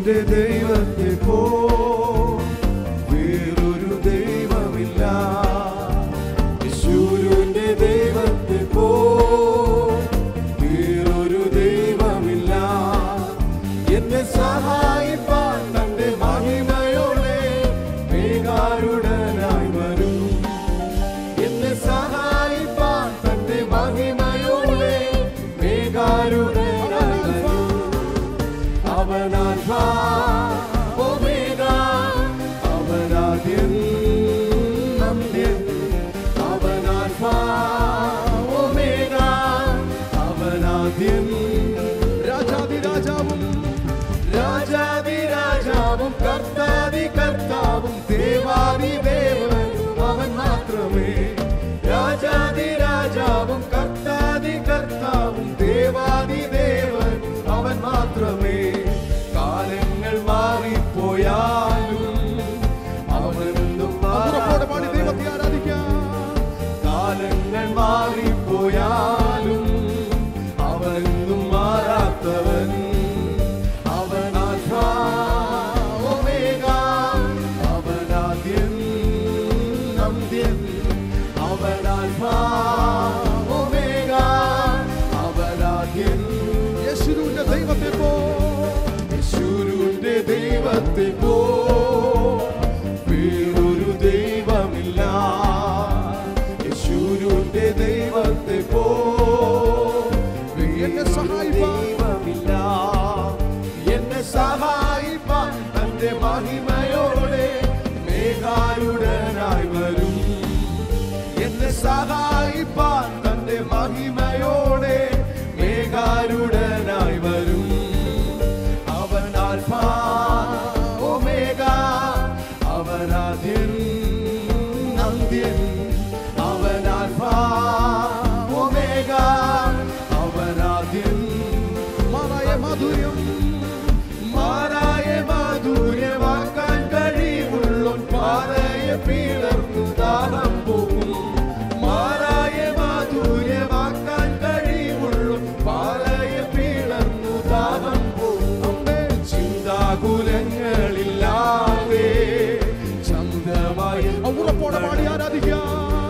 യേശുവിന്റെ ദൈവത്തെ പോ വേറൊരു ദൈവമില്ല യേശുവിന്റെ ദൈവത്തെ പോ വേറൊരു ദൈവമില്ല എന്നെ സഹായിപ്പാൻ തന്റെ മഹിമയോടെ മേഘാരുടനായി വരും എന്നെ സഹായിപ്പാൻ തന്റെ മഹിമയോടെ മേഘാരുടനായി വരും അവനാൽഫ ഒമേഗ അവനാദ്യൻ അന്ത്യൻ അവനാൽഫ ഒമേഗ അവനാദ്യൻ രാജാതി രാജാവും രാജാതി രാജാവും കർത്താതി കർത്താവും ദേവാതി ദേവനും അവൻ മാത്രമേ രാജാതി രാജാവും കർത്താതി കർത്താവും ദേവാതി ദേവൻ അവൻ മാത്രമേ കാലങ്ങൾ മാറിപ്പോയാലും അവനെന്നും ഉറപ്പോടെ പാടി ദൈവത്തെ മാറാത്തവൻ. ആരാധിക്കാം കാലങ്ങൾ മാറിപ്പോയാലും അവനെന്നും മാറാത്തവൻ അവൻ ആൽഫ ഒമേഗ അവനാദ്യൻ അന്ത്യൻ അവൻ ആൽഫ ഒമേഗ അവനാദ്യൻ യേശുവിന്റെ ദൈവത്തെ പോ യേശുവിന്റെ ദൈവത്തെ പോ വേറൊരു ദൈവമില്ല യേശുവിന്റെ ദൈവത്തെ പോ എന്നെ സഹായിപ്പാൻ. ദൈവമില്ല എന്നെ സഹായിപ്പാൻ തന്റെ മഹിമയോടെ മേഘാരുടനായി വരും എന്നെ സഹായിപ്പാൻ തന്റെ മഹിമയോടെ മേഘാരുടനായി വരും അവൻ ആൽഫ ഒമേഗ അവനാദ്യൻ അന്ത്യൻ അവൻ ആൽഫ ഒമേഗ അവനാദ്യൻ മാറായ മാധുര്യം മാറായ മാധുര്യമാക്കാൻ കഴിവുള്ളോൻ പാറയെ പിളർന്നു ദാഹം പോകും മാറായ മാധുര്യമാക്കാൻ കഴിവുള്ളോൻ പാറയെ പിളർന്നു ദാഹം പോകും ചിന്താകുലങ്ങളില്ലാതെ ചന്തമായി ഉറപ്പോടെ പാടി ആരാധിക്കാം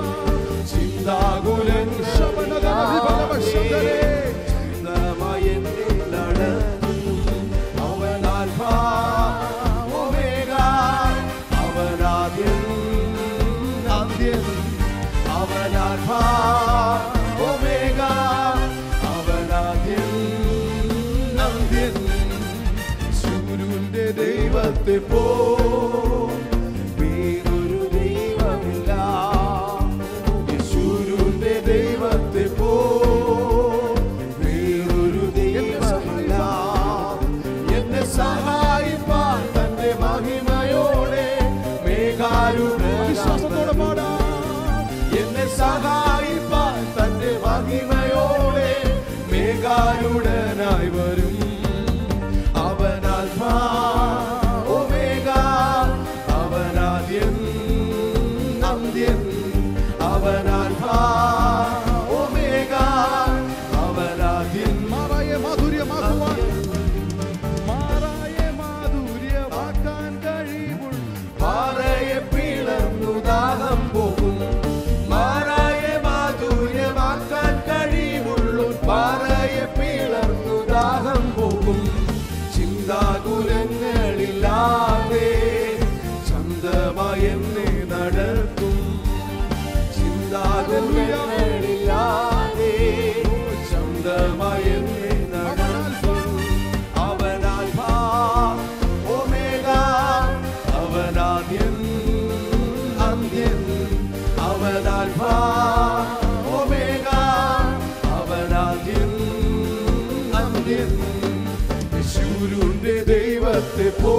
ശബനഗണവിഭവശബ്ദരേ. ചിന്തമായി എന്നെ നടത്തും അവൻ ആൽഫ ഒമേഗ അവനാദ്യൻ അന്ത്യൻ അവൻ ആൽഫ ഒമേഗ അവനാദ്യൻ അന്ത്യൻ സൂര്യന്റെ ദൈവത്തെ പോ വേറൊരു ദൈവമില്ല യേശുവിന്റെ ദൈവത്തെ പോ വേറൊരു ദൈവമില്ല എന്നെ സഹായിപ്പാൻ തന്റെ മഹിമയോടെ മേഘാരുടെ വിശ്വാസത്തോടെ പാടാം എന്നെ സഹായിപ്പാൻ തന്റെ മഹിമയോടെ മേഘാരുടനായി വരും അവൻ ആൽഫ ഒമേഗ അവനാദ്യൻ അന്ത്യൻ അവൻ ആൽഫ ഒമേഗ അവനാദ്യൻ മാറായ മാധുര്യമാക്കുവാൻ മാറായ മാധുര്യമാക്കാൻ കഴിവുള്ള പാറയെ പിളർന്നു ദാഹം പോകും മാറായ മാധുര്യമാക്കാൻ കഴിവുള്ളു പാറയെ പിളർന്നു ദാഹം പോകും ചിന്താകുലങ്ങളില്ലാതെ ചന്തമായി എന്നെ നടത്തും ചിന്താകുലങ്ങളില്ലാതെ ചന്തമായി എന്നെ നടത്തും അവൻ ആൽഫ ഒമേഗ അവനാദ്യൻ അന്ത്യൻ അവൻ ആൽഫ ഒമേഗ അവനാദ്യൻ അന്ത്യൻ യേശുവിന്റെ ദൈവത്തെ പോ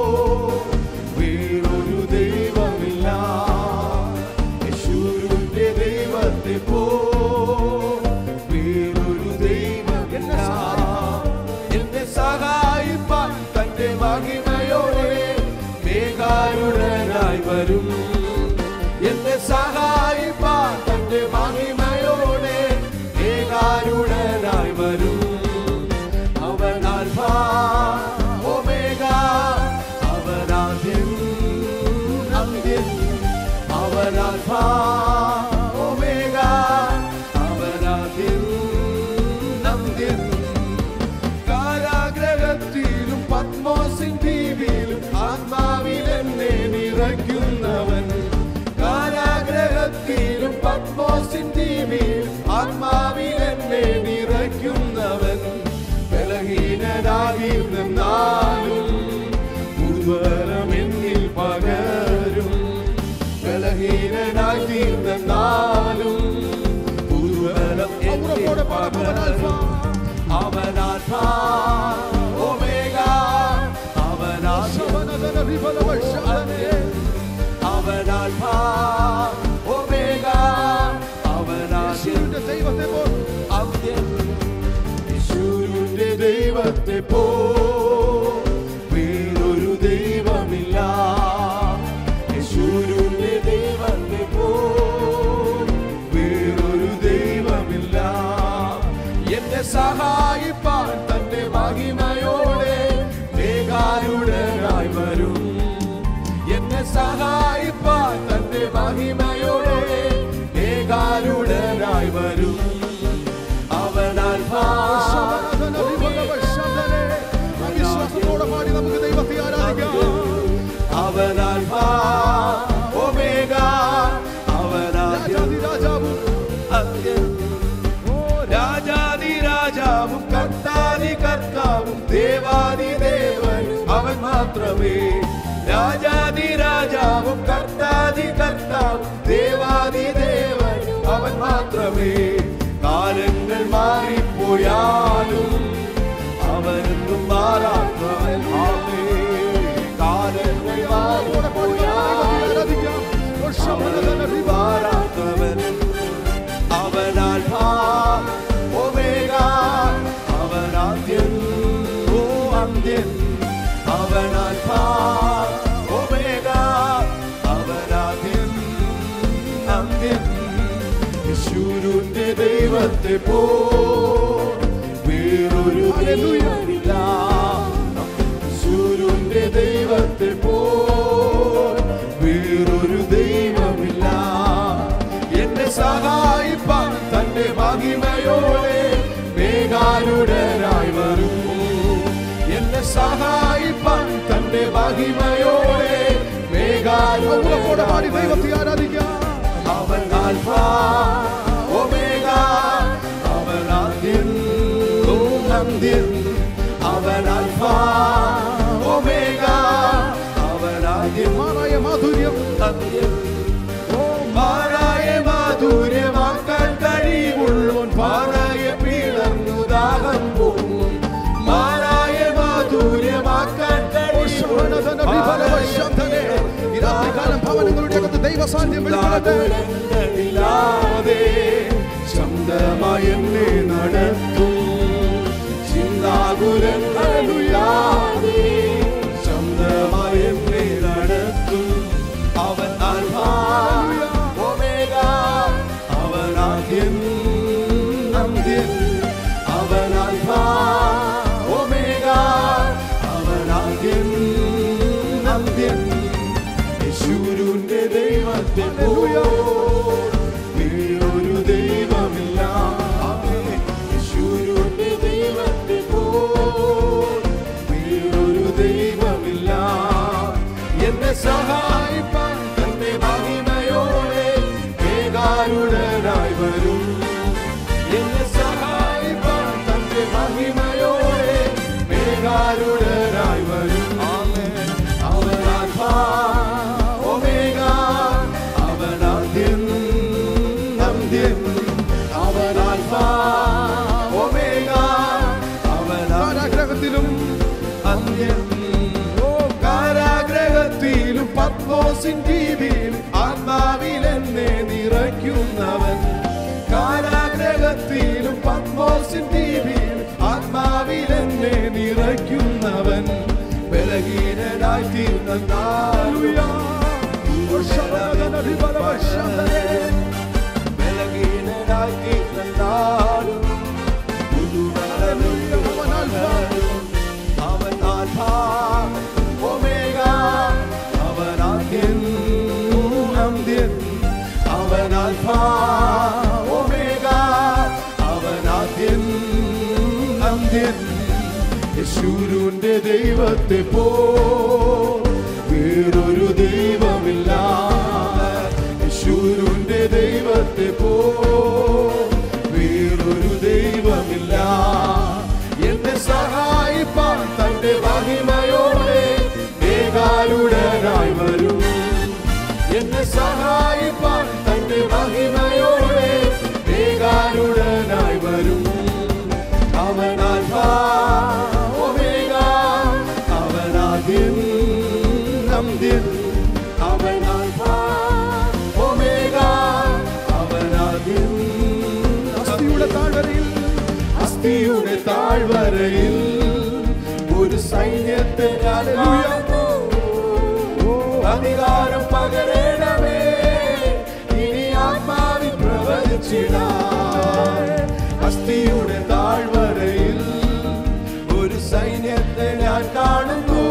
വേറൊരു ദൈവമില്ല യേശുവിന്റെ ദൈവത്തെ പോ വേറൊരു ദൈവമില്ല എന്നെ സഹായിപ്പാൻ തന്റെ മഹിമയോടെ മേഘാരുടനായി വരും എന്നെ സഹായിപ്പാൻ തന്റെ മഹിമയോടെ മേഘാരുടനായി വരും അവൻ ആൽഫ ഒമേഗ ബലഹീനനായി തീർന്നാലും പുതുബലം എന്നിൽ ഉറപ്പോടെ പാടാം, അവൻ ആൽഫ. അവൻ ആൽഫ ഒമേഗ അവൻ ആദ്യം ശബനദന വിഫലവശാലനെ. അവൻ ആൽഫ ഒമേഗ അവൻ ആദ്യം യേശുവിന്റെ ദൈവത്തെ പോൽ അന്ത്യം യേശുവിന്റെ ദൈവത്തെ പോ വേറൊരു ദൈവമില്ല യേശുവിന്റെ ദൈവത്തെ പോ വേറൊരു ദൈവമില്ല എന്നെ സഹായിപ്പാൻ തന്റെ മഹിമയോടെ മേഘാരുടനായി വരും എന്നെ സഹായിപ്പാൻ തന്റെ മഹിമയോടെ ഏകാരുടനായി വരും അവൻ ആൽഫാ ശബനദന വിഫലവശാലനെ. വിശ്വാസത്തോടെ പാടി നമുക്ക് ദൈവത്തെ ആരാധിക്കാം അവൻ ആൽഫാ ഒമേഗ അവൻ ആദ്യം രാജാതിരാജാവും അന്ത്യം ഓ രാജാതി രാജാവും കർത്താതി കർത്താവും ദേവാതി ദേവനും അവൻ മാത്രമേ രാജാതി രാജാവും കർത്താതി കർത്താവും ദേവാതി ദേവനും അവൻ മാത്രമേ കാലങ്ങൾ മാറിപ്പോയാലും അവനൊന്നും മാറാത്തവൻ ആമേൻ. കാലങ്ങൾ ഓടെ പാടി നമുക്ക് ദൈവത്തെ മാറിപ്പോയാലും ആരാധിക്കാം ഓ ശബനദന വിഫല- മാറാത്തവനും അവൻ ആൽഫ ഒമേഗ അവൻ ആദ്യം ഓ അന്ത്യൻ അവൻ ആൽഫ ഒമേഗ അവൻ ആദ്യം അന്ത്യൻ യേശുവിന്റെ ദൈവത്തെ പോ വേറൊരു ദൈവമില്ല യേശുവിന്റെ ദൈവത്തെ പോ വേറൊരു ദൈവമില്ല എന്നെ സഹായിപ്പാൻ തന്റെ മഹിമയോടെ മേഘാരുടനായി വരും എന്നെ സഹായിപ്പാൻ തന്റെ മഹിമയോടെ ഉറപ്പോടെ പാടി മേഘാരുടനായി വരും ദൈവത്തെ ആരാധിക്കാം അവൻ ആൽഫ ഒമേഗ അവൻ ആദ്യം ഓ അന്ത്യം അവൻ ആൽഫ ഒമേഗ അവൻ ആദ്യം മാറായ മാധുര്യം അന്ത്യം ഓ മാറായ മാധുര്യമാക്കാൻ കഴിവുള്ളവൻ പാറായ പിളർന്നു ദാഹം പോകും മാറായ മാധുര്യമാക്കാൻ ശബനദന വിഫലവശാലനെ. ഈ രാത്രികാലം ഭവനങ്ങളുടെ അകത്ത് ദൈവസാന്നിധ്യം വെളിപ്പെടട്ടെ ഇല്ലാതെ ശബ്ദമായി എന്നെ നടത്തും ചിന്താകുലങ്ങളില്ലാതെ ശബ്ദമായി എന്നെ നടത്തും അവൻ ആൽഫ ഒമേഗ അവൻ ആദ്യം അന്ത്യം അവൻ ആൽഫ ഒമേഗ അവൻ ആദ്യം അന്ത്യം യേശുവിന്റെ ദൈവത്തെ പോയോ വേറൊരു ദൈവമില്ല യേശുവിന്റെ ദൈവത്തെ പോ വേറൊരു ദൈവമില്ല എന്നെ സഹായിപ്പാൻ തന്റെ മഹിമയോടെ ഏകാരുടനായി വരും എന്നെ സഹായിപ്പാൻ തന്റെ മഹിമയോടെ മേഘാരുടനായി വരും ആമേൻ. അവൻ ആൽഫ ഒമേഗ അവൻ ആദ്യം അന്ത്യം അവൻ ആൽഫ ഒമേഗ അവൻ ആദ്യം കാരാഗ്രഹത്തിലും അന്ത്യം ഓ കാരാഗ്രഹത്തിലും പത്മോസിൻ ജീവിയിലും ആത്മാവിൽ എന്നെ നിറയ്ക്കുന്നവൻ കാരാഗ്രഹത്തിലും പത്മോസിൻ ജീവിയിലും ആത്മാവിൽ എന്നെ നിറയ്ക്കുന്നവൻ ബലഹീനനായി തീർന്ന നാളുയാ ശബനദന വിഫലവശാലനെ. ബലഹീനനായി തീർന്ന നാളും പുതുബലനും അവൻ ആൽഫ. അവൻ ആൽഫ ഒമേഗ അവൻ ആദ്യം അന്ത്യം അവൻ ആൽഫ ഒമേഗ അവൻ ആദ്യം അന്ത്യം യേശുവിന്റെ ദൈവത്തെ പോ വേറൊരു ദൈവമില്ല യേശുവിന്റെ ദൈവത്തെ പോ വേറൊരു ദൈവമില്ല എന്നെ സഹായിപ്പാൻ തന്റെ മഹിമയോടെ ഏകാരുടനായി വരും എന്നെ സഹായിപ്പാൻ അസ്ഥിയുടെ താഴ്വരയിൽ ഒരു സൈന്യത്തെ ഞാൻ കാണുന്നു. അധികാരം പകരണമേ ഇനി ആത്മാവിൽ പ്രവചിച്ചിടാൻ അസ്ഥിയുടെ താഴ്വരയിൽ ഒരു സൈന്യത്തെ ഞാൻ കാണുന്നു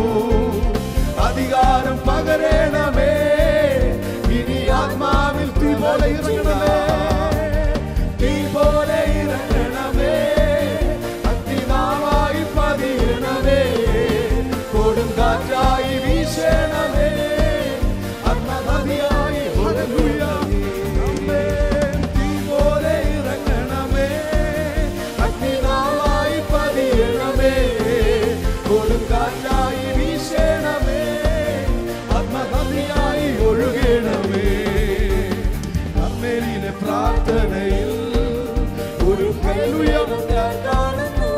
അധികാരം പകരണമേ ഇനി ആത്മാവിൽ തീ പോലെ ഇറങ്ങണമേ തീ പോലെ ഇറങ്ങണമേ അഗ്നിനാവായി പതിയണമേ കൊടുങ്കാറ്റായി വീശണമേ അഗ്നനദിയായി ഒഴുകുകണമേ. തീ പോലെ ഇറങ്ങണമേ അഗ്നിനാവായി പതിയണമേ കൊടുങ്കാറ്റായി വീശണമേ ആത്മനദിയായി ഒഴുകണമേ അമ്മേരിയിലെ പ്രാർത്ഥനയിൽ ഒരു കൈലുയർന്ന് ഞാൻ കാണുന്നു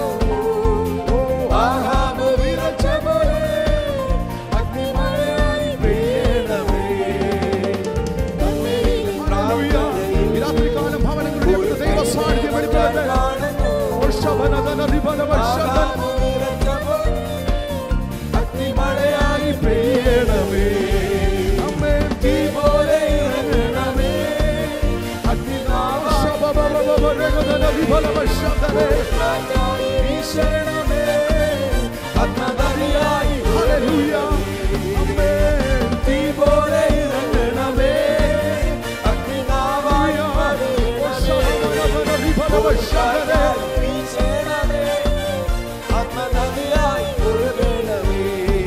ആഹാബ് വിറച്ച പോലെ അഗ്നിമഴയായി പെയ്യണമേ അമ്മേരിയിലെ പ്രാർത്ഥനയിൽ ഈ രാത്രികാലം ഭവനങ്ങളുടെ അകത്ത് ദൈവ സാന്നിധ്യം വെളിപ്പെടട്ടെ ഓർഷവനദന റിബലവശദന. അഗ്നിമഴയായി പെയ്യണമേ അമ്മേ. തീ പോലെ ഇറങ്ങണമേ അഗ്നിനാവായി ശബബബബരഗദന റിബലവശദന. വീശണമേ അഗ്നനദിയായി ഹല്ലേലൂയ. അമ്മേ. തീ പോലെ ഇറങ്ങണമേ അഗ്നിനാവായി ഓർഷവനദന റിബലവശദന. വീശണമേ ആത്മനദിയായി ഒഴുകണമേ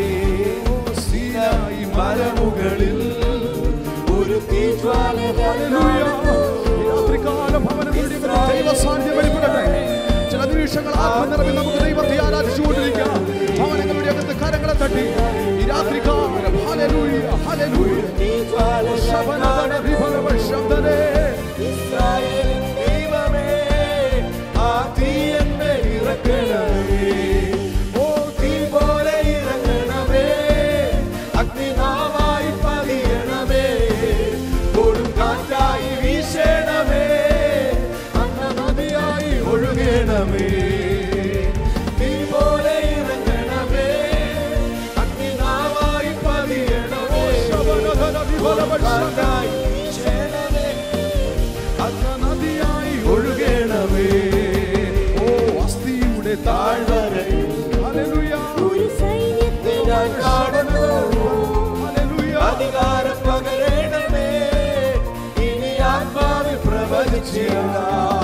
സീനായി മലമുകളിൽ ഒരു തീജ്വാല ഹല്ലേലൂയ. ഈ രാത്രികാലം ഭവനങ്ങളുടെ അകത്ത് ദൈവ സാന്നിധ്യം വെളിപ്പെടട്ടെ ചില നിമിഷങ്ങൾ ആത്മനിറവിൽ നമുക്ക് ദൈവത്തെ ആരാധിച്ചുകൊണ്ടിരിക്കാം ഭവനങ്ങളുടെ അകത്ത് കരങ്ങളെ തട്ടി ഈ രാത്രികാലം ഹല്ലേലൂയ ഹല്ലേലൂയ ശബനദന റിബലവശദന. ഇസ്രായേലിൻ ദൈവമേ, ആ തീ എന്മേൽ ഇറക്കണമേ. ഓ തീ പോലെ ഇറങ്ങണമേ, അഗ്നിനാവായി പതിയണമേ, കൊടുങ്കാറ്റായി വീശണമേ, അന്നനദിയായി ഒഴുകണമേ. തീ പോലെ ഇറങ്ങണമേ, അഗ്നിനാവായി പതിയണമേ, ശബനദന റിബലവശദന. കൊടുങ്കാറ്റായി വീശണമേ, അഗ്നനദിയായി ഒഴുകണമേ ഓ അസ്ഥിയുടെ താഴ്വരയിൽ ഹല്ലേലൂയ ഒരു സൈന്യത്തെ ഞാൻ കാണുന്നു ഹല്ലേലൂയ അധികാരം പകരണമേ ഇനി ആത്മാവിൽ പ്രവചിച്ചില്ല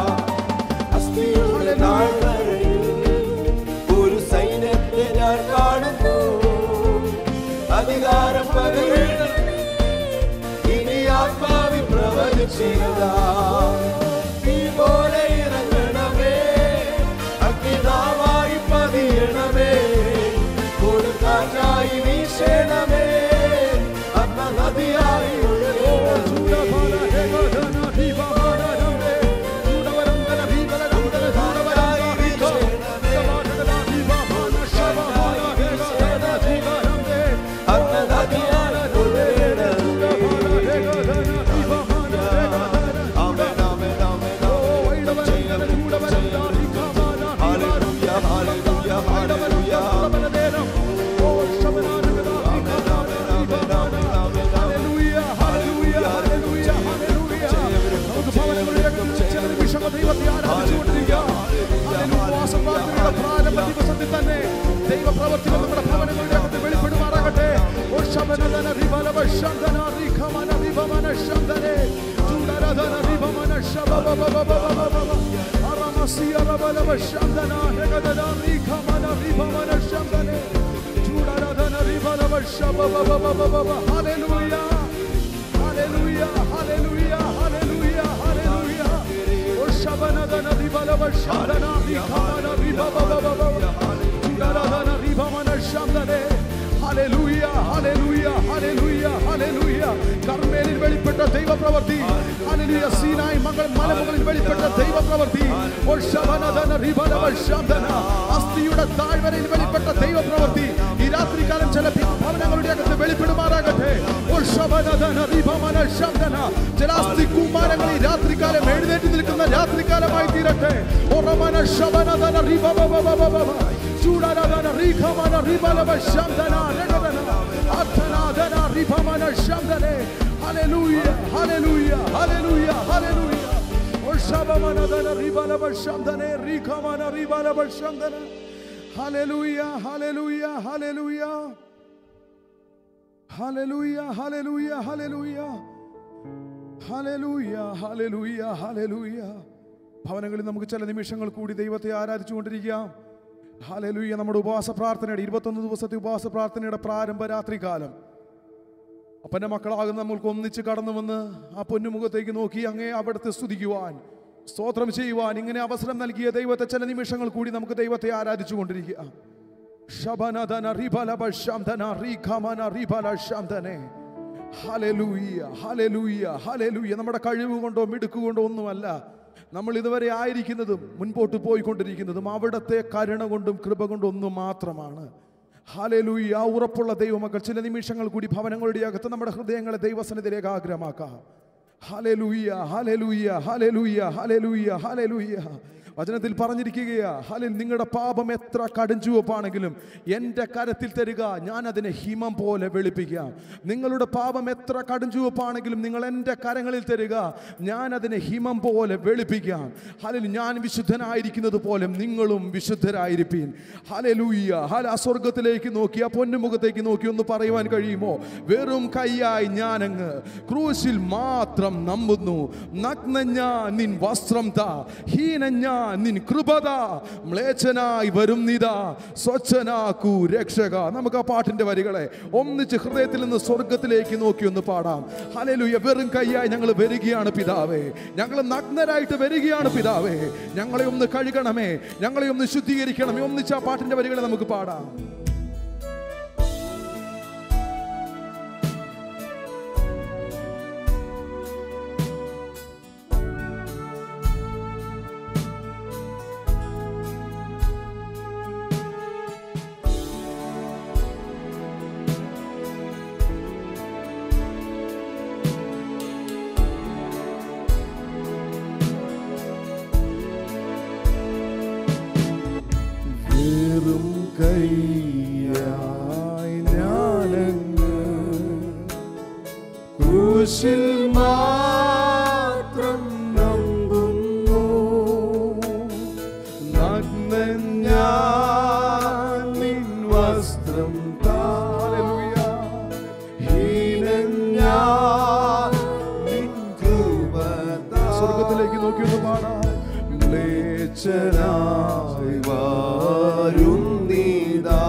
അസ്ഥിയുടെ താഴ്വരയിൽ ഒരു സൈന്യത്തെ ഞാൻ കാണുന്നു അധികാരം പകരണമേ ഇനി ആത്മാവിൽ പ്രവചിച്ചില്ല തീ പോലെ ഇറങ്ങണമേ അഗ്നിനാവായി പതിയണമേ കൊടുങ്കാറ്റായി വീശണമേ അന്ന നദിയായി ചൂടബല ഹേഗദന ദീപമാനരമേ ചൂടവരന്തന ഭീകരനന്ദന ചൂടവരന്ദന ഭീക ശബനദന ദീപമാന ശബമാന ഹേഗദന ദീപരമേ അന്ന നദിയായി ഒഴുകണം. ചൂടബല ഹേഗദന ദീപമാന ഹേഗദന ആമേൻ, ആമേൻ, ആമേൻ, ഓ ആമേൻ. വൈഡവരന്തന ചൂടവരന്ദന ഭീകമാന ഹല്ലേലൂയ, ഹല്ലേലൂയ, ഹല്ലേലൂയ. വൈഡവരന്തന ഓ ശബനാനഗദ ഭീകമാന ദീപമാന ഹല്ലേലൂയ ഹല്ലേലൂയ ഹല്ലേലൂയ ഹല്ലേലൂയ നമുക്ക് ഭവനങ്ങളുടെ അകത്ത് ചില നിമിഷങ്ങൾ ദൈവത്തെ ആരാധിച്ചുകൊണ്ടിരിക്കാം ഹല്ലേലൂയ വാസപ്രാർത്ഥനയുടെ പ്രാരംഭ ദിവസത്തിൽ തന്നെ ദൈവപ്രവർത്തികൾ നമ്മുടെ ഭവനങ്ങളുടെ അകത്ത് വെളിപ്പെടുമാറാകട്ടെ ഓ ശബനദന റിബലവ ശബ്ദന റിഖമന റിബമന ശബ്ദനെ ചൂടരദന റിബമന ശബബബബബബബബ അറമസിയ റബലവ ശബ്ദന ഹെഗദന റിഖമന റിബമന ശബ്ദനെ ചൂടരദന റിബലവ ശബബബബബബ ഹല്ലേലൂയ ഹല്ലേലൂയ ഹല്ലേലൂയ ഹല്ലേലൂയ ഹല്ലേലൂയ ഓ ശബനദന റിബലവ ശബ്ദന റിഖമന റിബബബബബ ചൂടരദന റിബമന ശബ്ദനെ ഹല്ലേലൂയ ഹല്ലേലൂയ ഹല്ലേലൂയ ഹല്ലേലൂയ കർമ്മേലിൽ വെളിപ്പെട്ട ദൈവപ്രവൃത്തി ഹല്ലേലൂയ സീനായി മകൾ മലമുകളിൽ വെളിപ്പെട്ട ദൈവപ്രവൃത്തി ഓ ശബനദന റിബലവ ശബ്ദന അസ്ഥിയുടെ താഴ്വരയിൽ വെളിപ്പെട്ട ദൈവപ്രവൃത്തി ഈ രാത്രികാലം ചില ഭവനങ്ങളുടെ അകത്ത് വെളിപ്പെടുമാറാകട്ടെ ഓ ശബനദന റിബമന ശബ്ദന ചില അസ്ഥി കുമാരങ്ങൾ ഈ രാത്രികാലം എഴുന്നേറ്റ് നിൽക്കുന്ന രാത്രികാലമായി തീരട്ടെ ഓ റമന ശബനദന റിബബബബബബ. ചൂടരദന റിഖമന റിബലബ ശബ്ദന രഗദന. അർത്ഥനാദന റിഭമന ശബ്ദനെ. Hallelujah, hallelujah, hallelujah, hallelujah. ഓ ശബമനദന റിബലബ ശബ്ദനെ റിഖമന റിബലബ ശബ്ദന. Hallelujah, hallelujah, hallelujah. Hallelujah, hallelujah, hallelujah. Hallelujah, hallelujah, hallelujah. ഭവനങ്ങളിൽ നമുക്ക് ചില നിമിഷങ്ങൾ കൂടി ദൈവത്തെ ആരാധിച്ചുകൊണ്ടിരിക്കാം ഹാലലൂയ നമ്മുടെ ഉപവാസ പ്രാർത്ഥനയുടെ ഇരുപത്തൊന്ന് ദിവസത്തെ ഉപവാസ പ്രാർത്ഥനയുടെ പ്രാരംഭ രാത്രികാലം അപ്പൻ്റെ മക്കളാകുന്ന നമ്മൾക്ക് ഒന്നിച്ച് കടന്നു വന്ന് ആ പൊന്നുമുഖത്തേക്ക് നോക്കി അങ്ങേ അവിടുത്തെ സ്തുതിക്കുവാൻ സ്തോത്രം ചെയ്യുവാൻ ഇങ്ങനെ അവസരം നൽകിയ ദൈവത്തെ ചില നിമിഷങ്ങൾ കൂടി നമുക്ക് ദൈവത്തെ ആരാധിച്ചുകൊണ്ടിരിക്കുക ശബനദന റിബലബ ശംദന റിഖമന റിബല ശംദനെ ഹല്ലേലൂയ ഹല്ലേലൂയ ഹല്ലേലൂയ നമ്മുടെ കഴിവ് കൊണ്ടോ മിടുക്ക് കൊണ്ടോ ഒന്നുമല്ല നമ്മൾ ഇതുവരെ ആയിരിക്കുന്നതും മുൻപോട്ട് പോയിക്കൊണ്ടിരിക്കുന്നതും അവിടുത്തെ കരുണ കൊണ്ടും കൃപ കൊണ്ടും ഒന്നും മാത്രമാണ് ഹാലലൂയ ആ ഉറപ്പുള്ള ദൈവമക്കൾ ചില നിമിഷങ്ങൾ കൂടി ഭവനങ്ങളുടെ അകത്ത് നമ്മുടെ ഹൃദയങ്ങളെ ദൈവസനത്തിലേക്ക് ആഗ്രഹമാക്കാം ഹാലലൂയ ഹാലലൂയ ഹാലലൂയ ഹാലലൂയ ഹാലലൂയ വചനത്തിൽ പറഞ്ഞിരിക്കുകയാ ഹാലിൽ നിങ്ങളുടെ പാപം എത്ര കടുംചുവപ്പാണെങ്കിലും എൻ്റെ കരത്തിൽ തരിക ഞാൻ അതിനെ ഹിമം പോലെ വെളുപ്പിക്കാം നിങ്ങളുടെ പാപം എത്ര കടുംചുവപ്പാണെങ്കിലും നിങ്ങൾ എൻ്റെ കരങ്ങളിൽ തരിക ഞാൻ അതിനെ ഹിമം പോലെ വെളുപ്പിക്കാം ഹാലിൽ ഞാൻ വിശുദ്ധനായിരിക്കുന്നത് പോലെ നിങ്ങളും വിശുദ്ധരായിരിപ്പീൻ ഹലലൂയ്യ ഹല ആ സ്വർഗത്തിലേക്ക് നോക്കി ആ പൊന്നുമുഖത്തേക്ക് നോക്കി ഒന്ന് പറയുവാൻ കഴിയുമോ വെറും കൈയായി ഞാനങ്ങ് ക്രൂശിൽ മാത്രം നമ്പുന്നു നഗ്ന ഞാൻ നിൻ വസ്ത്രം താ ഹീന ഞാൻ നിൻ കൃപത മ്ലേച്ഛനായി വരും നിതാ സ്വച്ഛനാക്കൂ രക്ഷക നമുക്ക് ആ പാട്ടിന്റെ വരികളെ ഒന്നിച്ച് ഹൃദയത്തിൽ നിന്ന് സ്വർഗത്തിലേക്ക് നോക്കി ഒന്ന് പാടാം ഹലലുയ വെറും കൈയായി ഞങ്ങൾ വരികയാണ് പിതാവേ ഞങ്ങൾ നഗ്നരായിട്ട് വരികയാണ് പിതാവേ ഞങ്ങളെ ഒന്ന് കഴുകണമേ ഞങ്ങളെ ഒന്ന് ശുദ്ധീകരിക്കണമേ ഒന്നിച്ച് ആ പാട്ടിന്റെ വരികളെ നമുക്ക് പാടാം വെറും കൈയായി ഞാനങ്ങ് ക്രൂശിൽ മാത്രം നമ്പുന്നു നഗ്നൻ ഞാൻ നിൻ വസ്ത്രം താലലുയ ഹീനൻ ഞാൻ നിൻ കൃപ സ്വർഗത്തിലേക്ക് നോക്കി ഒന്ന് പാടാം മ്ലേച്ഛനായി വാരുന്നീതാ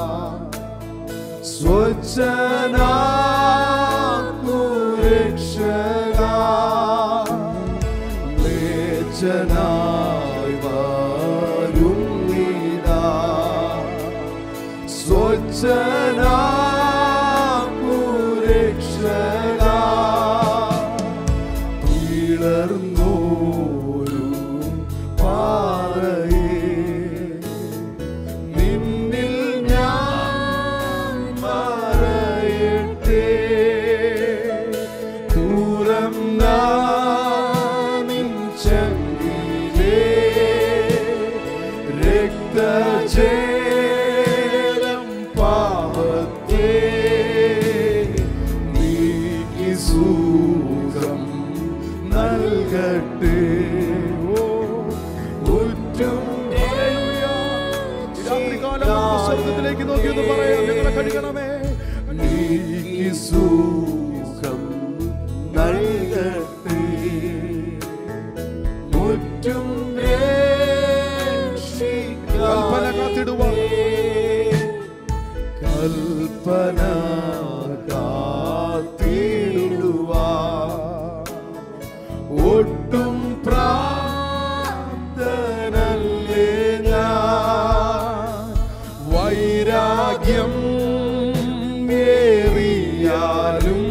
സ്വച്ഛനാക്കുരക്ഷക മ്ലേച്ഛനായി വാരുന്നീതാ സ്വച്ഛനാക്കുരക്ഷക പിളർന്നോരു പാറയേ നിന്നിൽ ഞാൻ മറയട്ടെ തുറന്ന നിൻ ചങ്കിലേ രക്തജലം പാപത്തെ നീക്കി സുഖം നൽകട്ടെ ഓ ഉറ്റും രാത്രികാലം നമുക്ക് സ്വർഗത്തിലേക്ക് നോക്കി ഒന്ന് പറയാം ഞങ്ങളെ കഴുകണമേ നീക്കി സുഖം നൽകട്ടെ മുറ്റും കൽപ്പന കാത്തിടുവാൻ. കൽപ്പന കാത്തിടുവാ ഒട്ടും പ്രാപ്തനല്ലേ ഞാൻ വൈരാഗ്യം ഏറിയാലും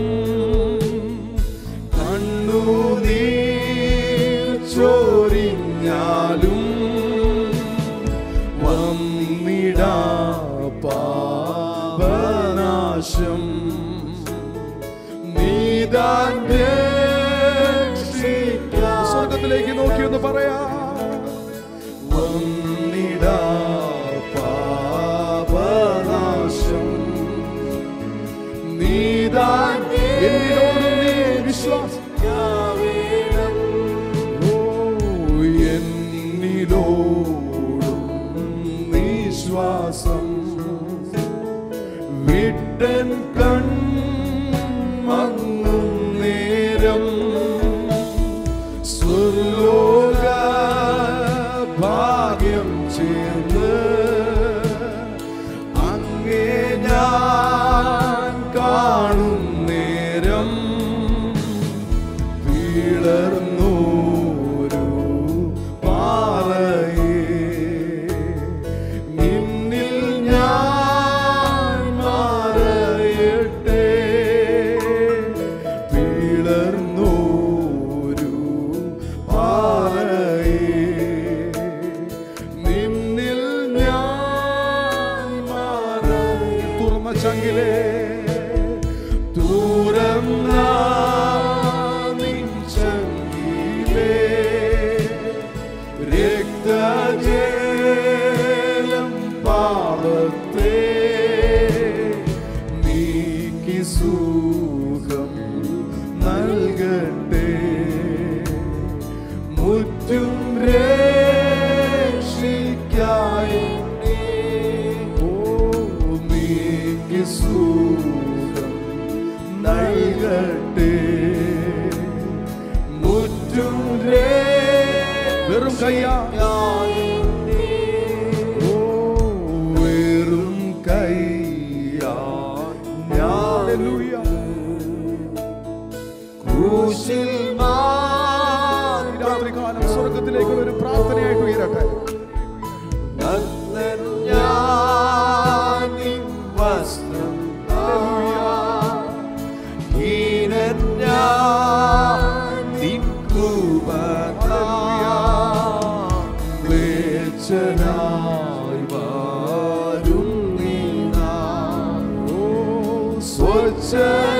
കണ്ണുനീർ ചോരിഞ്ഞാലും വന്നിടാ പാപനാശം നീതാൻ രക്ഷിക്കാൻ സ്വർഗത്തിലേക്ക് നോക്കി ഒന്ന് പറയാം വന്നിടാ സ്വർലോക ഭാഗ്യം ചേർന്ന് അങ്ങേ ഞാൻ കാണും നേരം വീളർന്നോരു പാറയേ നിന്നിൽ ഞാൻ മാറയട്ടെ വീളർന്നോരു പാറയേ നിന്നിൽ ഞാൻ മാറയട്ടെ തുറന്ന ചങ്കിലേ തുറന്ന നിൻ ചങ്കിലേ രക്തജലം പാപത്തെ നീക്കി സുഖം നൽകട്ടെ മുറ്റും രക്ഷിക്കായി ഓ നീക്കി സുഖം നൽകട്ടെ മുറ്റും വെറും കയ്യാ ഓ വെറും കയ്യാ ഞാൻ ഹല്ലേലൂയ. ക്രൂശിൽ ഈ മാത്രം രാത്രികാലം സ്വർഗത്തിലേക്കുള്ള ഒരു പ്രാർത്ഥനയായിട്ട് ഉയരട്ടെ നഗ്നൻ ഞാൻ നിൻ വസ്ത്രം താൻ. ഹീനൻ ഞാൻ നിൻ കൃപ താൻ. മ്ലേച്ഛനായി വാഴും നീ നാം. ഓ സ്വച്ഛ